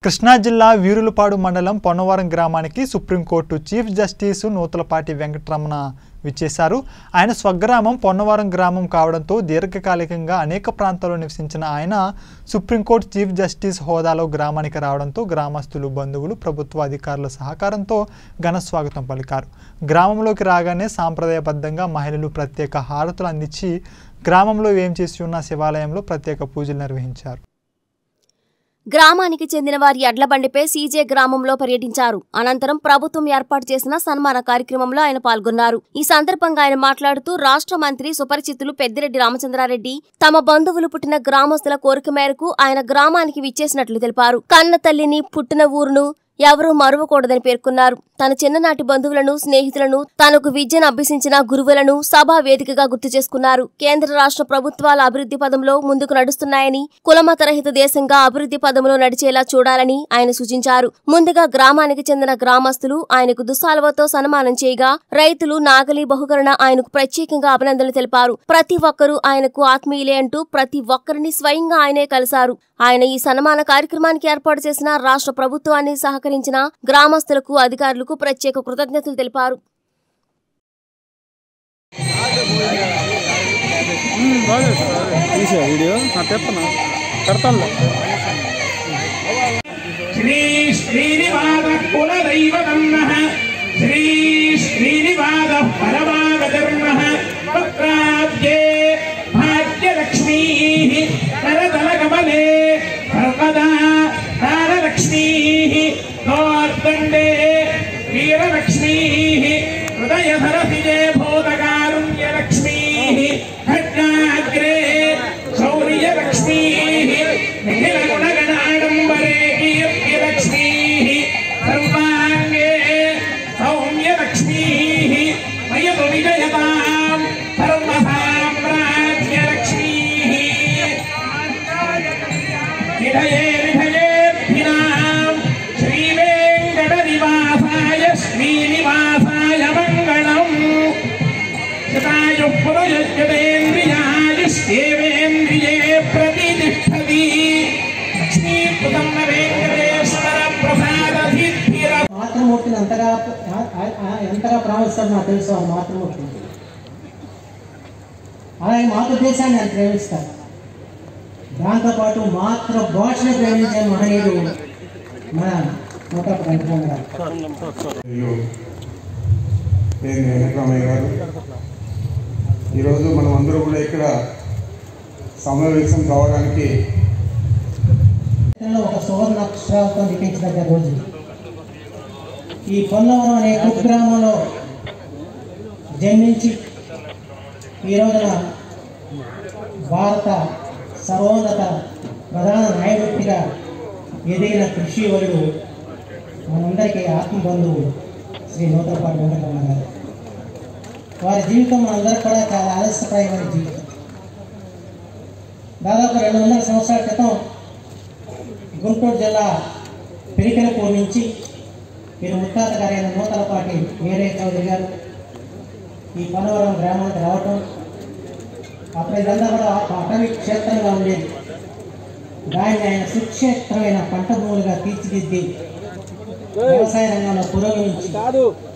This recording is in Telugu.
కృష్ణా జిల్లా వీరులపాడు మండలం పొన్నవరం గ్రామానికి supreme court chief justice Nuthalapati Venkataramana విచ్చేశారు ఆయన స్వగ్రామం పొన్నవరం గ్రామం కావడంతో దీర్ఘకాలికంగా అనేక ప్రాంతాల్లో నివసించిన ఆయన సుప్రీంకోర్టు చీఫ్ జస్టిస్ హోదాలో గ్రామానికి రావడంతో గ్రామస్తులు బంధువులు ప్రభుత్వ అధికారుల సహకారంతో ఘన స్వాగతం పలికారు గ్రామంలోకి రాగానే సాంప్రదాయబద్ధంగా మహిళలు ప్రత్యేక హారతులు అందించి గ్రామంలో ఏం చేసి ఉన్న శివాలయంలో ప్రత్యేక పూజలు నిర్వహించారు గ్రామానికి చెందిన వారి ఎడ్లబండిపై సీజే గ్రామంలో పర్యటించారు అనంతరం ప్రభుత్వం ఏర్పాటు చేసిన సన్మాన కార్యక్రమంలో ఆయన పాల్గొన్నారు ఈ సందర్భంగా ఆయన మాట్లాడుతూ రాష్ట్ర మంత్రి సుపరిచితులు పెద్దిరెడ్డి రామచంద్రారెడ్డి తమ బంధువులు పుట్టిన గ్రామస్తుల కోరిక మేరకు ఆయన గ్రామానికి విచ్చేసినట్లు తెలిపారు కన్న తల్లిని పుట్టిన ఊరును ఎవరూ మరువకూడదని పేర్కొన్నారు తన చిన్ననాటి బంధువులను స్నేహితులను తనకు విద్యను అభ్యసించిన గురువులను సభా వేదికగా గుర్తు చేసుకున్నారు కేంద్ర రాష్ట్ర ప్రభుత్వాల అభివృద్ధి పదంలో ముందుకు నడుస్తున్నాయని కులమతరహిత దేశంగా అభివృద్ధి పదంలో నడిచేలా చూడాలని ఆయన సూచించారు ముందుగా గ్రామానికి చెందిన గ్రామస్తులు ఆయనకు దుస్సాలవతో సన్మానం చేయగా రైతులు నాగలి బహుకరణ ఆయనకు ప్రత్యేకంగా అభినందనలు తెలిపారు ప్రతి ఒక్కరూ ఆయనకు ఆత్మీయులే అంటూ ప్రతి ఒక్కరిని స్వయంగా ఆయనే కలిశారు ఆయన ఈ సన్మాన కార్యక్రమానికి ఏర్పాటు చేసిన రాష్ట్ర ప్రభుత్వాన్ని సహకరించిన గ్రామస్తులకు అధికారులకు ప్రత్యేక కృతజ్ఞతలు తెలిపారు తీసా వీడియో తెప్పనా పెడతాను శ్రీ శ్రీనివాస కులదైవతన్నః శ్రీ శ్రీనివాస పరమాగధర్మః పత్రాబ్జే భాగ్యలక్ష్మీ కరతలకమలే సర్వదా తారలక్ష్మీ దోర్దండే వీరలక్ష్మీ హృదయధరసిజే భూతకారుణ్యలక్ష్మీ ఖడ్గాగ్రే శౌర్యలక్ష్మీ నిఖిలగుణగణాడంబరే కీర్తిలక్ష్మీ సర్వాంగే సౌమ్యలక్ష్మీ మయతు విజయతాం సర్వసామ్రాజ్యలక్ష్మీ విధయే విధయేభినాం శ్రీవేంకటనివాసాయ శ్రీనివాసాయ మంగళం శతాయుః పురయుజ్యతేంద్రియాయుష్యేవేంద్రియే ప్రతిష్టతి లక్ష్మీకృతం వెంకటేశ్వర ప్రసాద సిద్ధిర మాతృమూర్తిని అంతగా ఆ- ఆ- ఆ- ఎంతగా ప్రేమిస్తారో నాకు తెలుసు ఆ మాతృమూర్తిని అలాగే మాతృదేశాన్ని ఆయన ప్రేమిస్తారు దాంతోపాటు మాతృభాషను ప్రేమించే మహనీయుడు మన నూట వెంకటరమణ గారు మరియు నేను వెంకటరామయ్య గారు ఈరోజు మనం అందరూ కూడా ఇక్కడ సమావేశం కావడానికి చరిత్రలో ఒక సువర్ణ అక్షరాలతో లిఖించదగ్గ రోజు ఈ పొన్నవరం అనే కుగ్రామంలో జన్మించి ఈ రోజున భారత సర్వోన్నత ప్రధాన న్యాయమూర్తిగా ఎదిగిన కృషి వరుడు మనందరికీ ఆత్మబంధువు శ్రీ నూతనపాటి వెంకటరమణ గారు వారి జీవితం మనందరికీ కూడా చాలా ఆలస్యప్రాయమైన జీవితం దాదాపు రెండు వందల సంవత్సరాల క్రితం గుంటూరు జిల్లా పిరికెలపూర్ నుంచి వీరు ముత్తాత గారైన నూతలపాటి వీరయ్య చౌదరి గారు ఈ పనవరం గ్రామానికి రావటం అప్పుడు ఇదంతా కూడా ఒక అటవీ క్షేత్రంగా ఉండేది దాన్ని ఆయన సుక్షేత్రమైన పంట భూములుగా తీర్చిదిద్ది వ్యవసాయ రంగంలో పురోగమించి